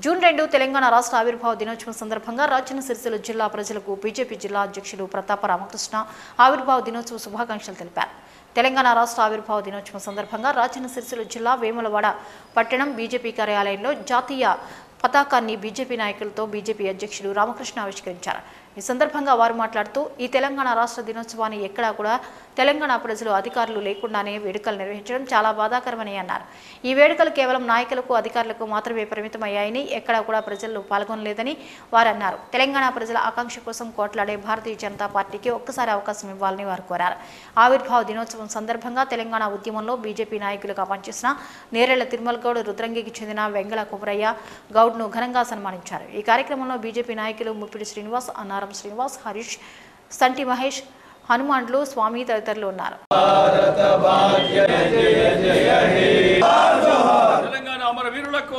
June రెండు తెలంగాణ రాష్ట్ర ఆవిర్భావ దినోత్సవం సందర్భంగా రాజన్న సిరిసిల్ల జిల్లా ప్రజలకు బీజేపీ జిల్లా అధ్యక్షులు ప్రతాప రామకృష్ణ ఆవిర్భావ దినోత్సవ శుభాకాంక్షలు తెలిపారు తెలంగాణ రాష్ట్ర ఆవిర్భావ దినోత్సవం సందర్భంగా రాజన్న సిరిసిల్ల జిల్లా వేములవాడ పట్టణం బీజేపీ కార్యాలయంలో జాతీయ పతాకాన్ని బీజేపీ నాయకులతో బీజేపీ అధ్యక్షులు రామకృష్ణ ఆవిష్కరించారు ఈ సందర్భంగా వారు మాట్లాడుతూ ఈ తెలంగాణ రాష్ట్ర దినోత్సవాన్ని ఎక్కడా కూడా తెలంగాణ ప్రజలు అధికారులు లేకుండానే వేడుకలు నిర్వహించడం చాలా బాధాకరమని అన్నారు ఈ వేడుకలు కేవలం నాయకులకు అధికారులకు మాత్రమే పరిమితమయ్యాయని ఎక్కడా కూడా ప్రజల్లో పాల్గొనలేదని వారు అన్నారు తెలంగాణ ప్రజల ఆకాంక్ష కోసం కోట్లాడే భారతీయ జనతా పార్టీకి ఒక్కసారి అవకాశం ఇవ్వాలని వారు కోరారు ఆవిర్భావ దినోత్సవం సందర్భంగా తెలంగాణ ఉద్యమంలో బీజేపీ నాయకులుగా పనిచేసిన నేరేళ్ల తిరుమల గౌడ్ రుద్రంగికి చెందిన వెంగళ కుమరయ్య గౌడ్ను ఘనంగా సన్మానించారు ఈ కార్యక్రమంలో బీజేపీ నాయకులు ముప్పిడి శ్రీనివాస్ అన్నారం శ్రీనివాస్ హరీష్ సంటి మహేష్ హనుమాన్లు స్వామి తదితరులు ఉన్నారు తెలంగాణ అమర వీరులకు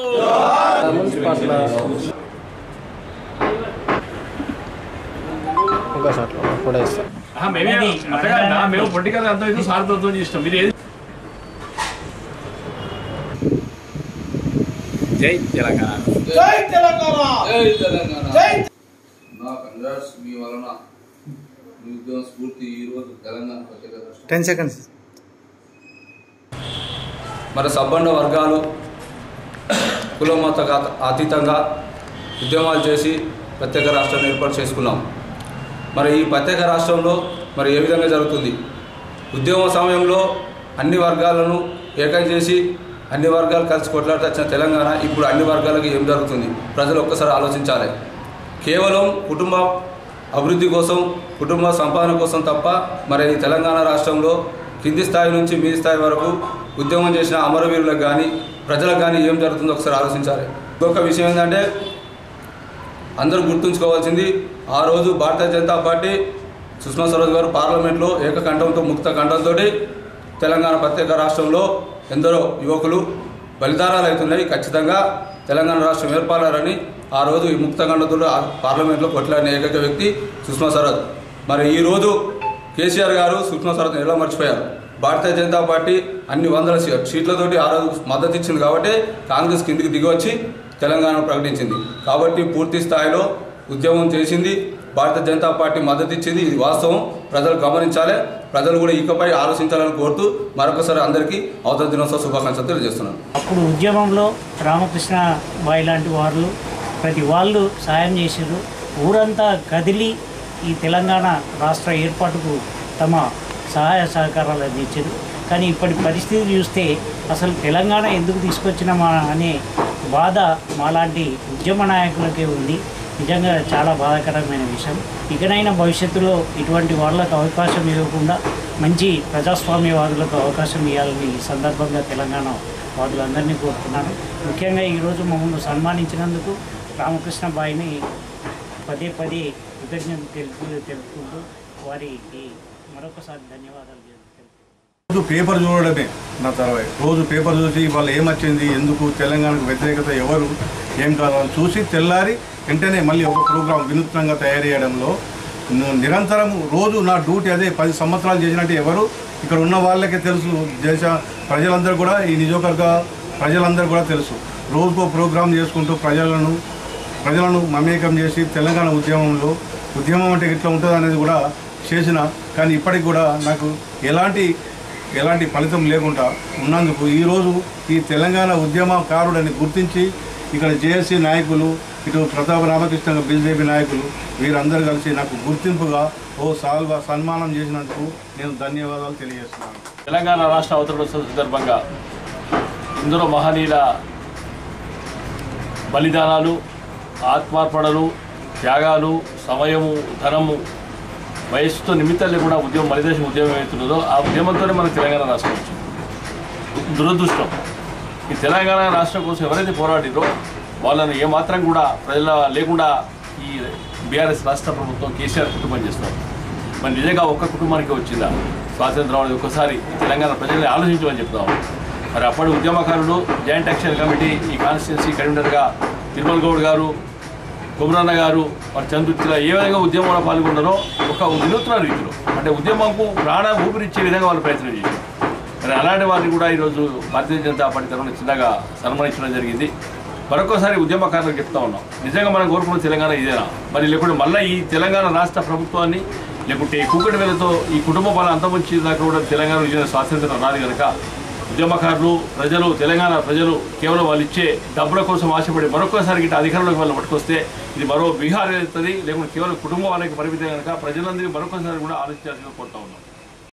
ఇంకోసారి కూడా ఇస్తాం ఆహా, మేమే అట్టగా నా మేము పొలిటికల్ అంతా ఇది సార్థత్వం చేస్తాం మీరు ఏది జై తెలంగాణ జై తెలంగాణ జై తెలంగాణ జై నా కంగ్రాట్స్ మీ వలన మీ ఉద్యమ స్ఫూర్తి ఈరోజు తెలంగాణ ప్రత్యేక రాష్ట్రం టెన్ సెకండ్స్ మరి సబ్బండ వర్గాలు కులమత అతీతంగా ఉద్యమాలు చేసి ప్రత్యేక రాష్ట్రాన్ని ఏర్పాటు చేసుకున్నాం మరి ఈ ప్రత్యేక రాష్ట్రంలో మరి ఏ విధంగా జరుగుతుంది ఉద్యమ సమయంలో అన్ని వర్గాలను ఏకం చేసి అన్ని వర్గాలు కలిసి కొట్లాడుతూ వచ్చిన తెలంగాణ ఇప్పుడు అన్ని వర్గాలకు ఏం జరుగుతుంది ప్రజలు ఒక్కసారి ఆలోచించాలి కేవలం కుటుంబ అభివృద్ధి కోసం కుటుంబ సంపాదన కోసం తప్ప మరి ఈ తెలంగాణ రాష్ట్రంలో కింది స్థాయి నుంచి మీ స్థాయి వరకు ఉద్యమం చేసిన అమరవీరులకు కానీ ప్రజలకు కానీ ఏం జరుగుతుందో ఒకసారి ఆలోచించాలి ఇంకొక విషయం ఏంటంటే అందరూ గుర్తుంచుకోవాల్సింది ఆ రోజు భారతీయ జనతా పార్టీ సుష్మా స్వరాజ్ గారు పార్లమెంట్లో ఏకకంఠంతో ముక్త కంఠంతో తెలంగాణ ప్రత్యేక రాష్ట్రంలో ఎందరో యువకులు బలిదానాలు అవుతున్నాయి ఖచ్చితంగా తెలంగాణ రాష్ట్రం ఏర్పడాలని ఆ రోజు ఈ ముక్త కంఠంతో పార్లమెంట్లో కొట్లాడిన ఏకైక వ్యక్తి సుష్మా స్వరాజ్ మరి ఈ రోజు కేసీఆర్ గారు సుష్మా స్వరాజ్ని ఎలా మర్చిపోయారు భారతీయ జనతా పార్టీ అన్ని వందల సీ- సీట్లతోటి ఆ రోజు మద్దతు ఇచ్చింది కాబట్టి కాంగ్రెస్ కిందికి దిగి వచ్చి తెలంగాణ ప్రకటించింది కాబట్టి పూర్తి స్థాయిలో ఉద్యమం చేసింది భారతీయ జనతా పార్టీ మద్దతు ఇచ్చింది ఇది వాస్తవం ప్రజలు గమనించాలి ప్రజలు కూడా ఇకపై ఆలోచించాలని కోరుతూ మరొకసారి అందరికీ అవతల దినోత్సవ శుభాకాంక్షలు తెలియజేస్తున్నాను అప్పుడు ఉద్యమంలో రామకృష్ణ బాయ్ లాంటి వాళ్ళు ప్రతి వాళ్ళు సాయం చేశారు ఊరంతా కదిలి ఈ తెలంగాణ రాష్ట్ర ఏర్పాటుకు తమ సహాయ సహకారాలు అందించారు కానీ ఇప్పటి పరిస్థితి చూస్తే అసలు తెలంగాణ ఎందుకు తీసుకొచ్చినామా అనే బాధ మాలాంటి ఉద్యమ నాయకులకే ఉంది నిజంగా చాలా బాధాకరమైన విషయం ఇకనైనా భవిష్యత్తులో ఇటువంటి వాళ్ళకు అవకాశం ఇవ్వకుండా మంచి ప్రజాస్వామ్యవాదులకు అవకాశం ఇవ్వాలని ఈ సందర్భంగా తెలంగాణ వాదులందరినీ కోరుతున్నాను ముఖ్యంగా ఈరోజు మమ్మల్ని సన్మానించినందుకు రామకృష్ణ బాయిని పదే పదే కృతజ్ఞతలు తెలుపు తెలుపుకుంటూ వారికి మరొకసారి ధన్యవాదాలు తెలుపుతున్నాను రోజు పేపర్ చూడడమే నా తర్వాత రోజు పేపర్ చూసి వాళ్ళు ఏమొచ్చింది ఎందుకు తెలంగాణకు వ్యతిరేకత ఎవరు ఏం కాదు అని చూసి తెల్లారి వెంటనే మళ్ళీ ఒక ప్రోగ్రాం వినూత్నంగా తయారు చేయడంలో ని- నిరంతరం రోజు నా డ్యూటీ అదే పది సంవత్సరాలు చేసినట్టు ఎవరు ఇక్కడ ఉన్న వాళ్ళకే తెలుసు దేశ ప్రజలందరూ కూడా ఈ నియోజకవర్గ ప్రజలందరూ కూడా తెలుసు రోజుకో ప్రోగ్రాం చేసుకుంటూ ప్రజలను ప్రజలను మమేకం చేసి తెలంగాణ ఉద్యమంలో ఉద్యమం అంటే ఇట్లా ఉంటుంది అనేది కూడా చేసిన కానీ ఇప్పటికి కూడా నాకు ఎలాంటి ఎలాంటి ఫలితం లేకుండా ఉన్నందుకు ఈరోజు ఈ తెలంగాణ ఉద్యమకారుడని గుర్తించి ఇక్కడ జేఏసీ నాయకులు ఇటు ప్రతాప రామకృష్ణ బీజేపీ నాయకులు వీరందరూ కలిసి నాకు గుర్తింపుగా ఓ సాల్వా సన్మానం చేసినందుకు నేను ధన్యవాదాలు తెలియజేస్తున్నాను తెలంగాణ రాష్ట్ర అవతరణోత్సవం సందర్భంగా ఇందులో మహనీయుల బలిదానాలు ఆత్మార్పణలు త్యాగాలు సమయము ధనము వయస్సుతో నిమిత్తం లేకుండా ఉద్యమం మలిదేశం ఉద్యమం ఏమవుతున్నదో ఆ ఉద్యమంతోనే మనకు తెలంగాణ రాష్ట్రం వచ్చింది దురదృష్టం ఈ తెలంగాణ రాష్ట్రం కోసం ఎవరైతే పోరాడిరో వాళ్ళని ఏమాత్రం కూడా ప్రజల లేకుండా ఈ బీఆర్ఎస్ రాష్ట్ర ప్రభుత్వం కేసీఆర్ కుటుంబం చేస్తారు మరి నిజంగా ఒక్క కుటుంబానికి వచ్చిందా స్వాతంత్రం అనేది ఒక్కసారి ఈ తెలంగాణ ప్రజల్ని ఆలోచించమని చెప్తాం మరి అప్పటి ఉద్యమకారులు జాయింట్ యాక్షన్ కమిటీ ఈ కాన్స్టిట్యున్సీ కన్వీనర్గా తిరుమల్ గౌడ్ గారు కుమరన్న గారు మరి చంద్రుతిలో ఏ విధంగా ఉద్యమంలో పాల్గొన్నారో ఒక వినూత్న రీతిలో అంటే ఉద్యమంకు ప్రాణ ఊపిరిచ్చే విధంగా వాళ్ళు ప్రయత్నం చేశారు మరి అలాంటి వారిని కూడా ఈరోజు భారతీయ జనతా పార్టీ తరఫున చిన్నగా సన్మానించడం జరిగింది మరొకసారి ఉద్యమకారులకు చెప్తా ఉన్నాం నిజంగా మనం కోరుకున్న తెలంగాణ ఇదేనా మరి లేకుంటే మళ్ళీ ఈ తెలంగాణ రాష్ట్ర ప్రభుత్వాన్ని లేకుంటే ఈ కూకటి వేలతో ఈ కుటుంబ బలం అంతమొచ్చి దాకా కూడా తెలంగాణ విజయ స్వాతంత్రం రాదు కనుక ఉద్యమకారులు ప్రజలు తెలంగాణ ప్రజలు కేవలం వాళ్ళు ఇచ్చే డబ్బుల కోసం ఆశపడి మరొకసారి గిట్ట అధికారంలోకి వాళ్ళు పట్టుకొస్తే ఇది మరో బీహార్ అవుతుంది లేకుంటే కేవలం కుటుంబం వాళ్ళకి పరిమితం కనుక ప్రజలందరినీ మరొకసారి కూడా ఆలోచించాల్సిందిగా కోరుతా ఉన్నాం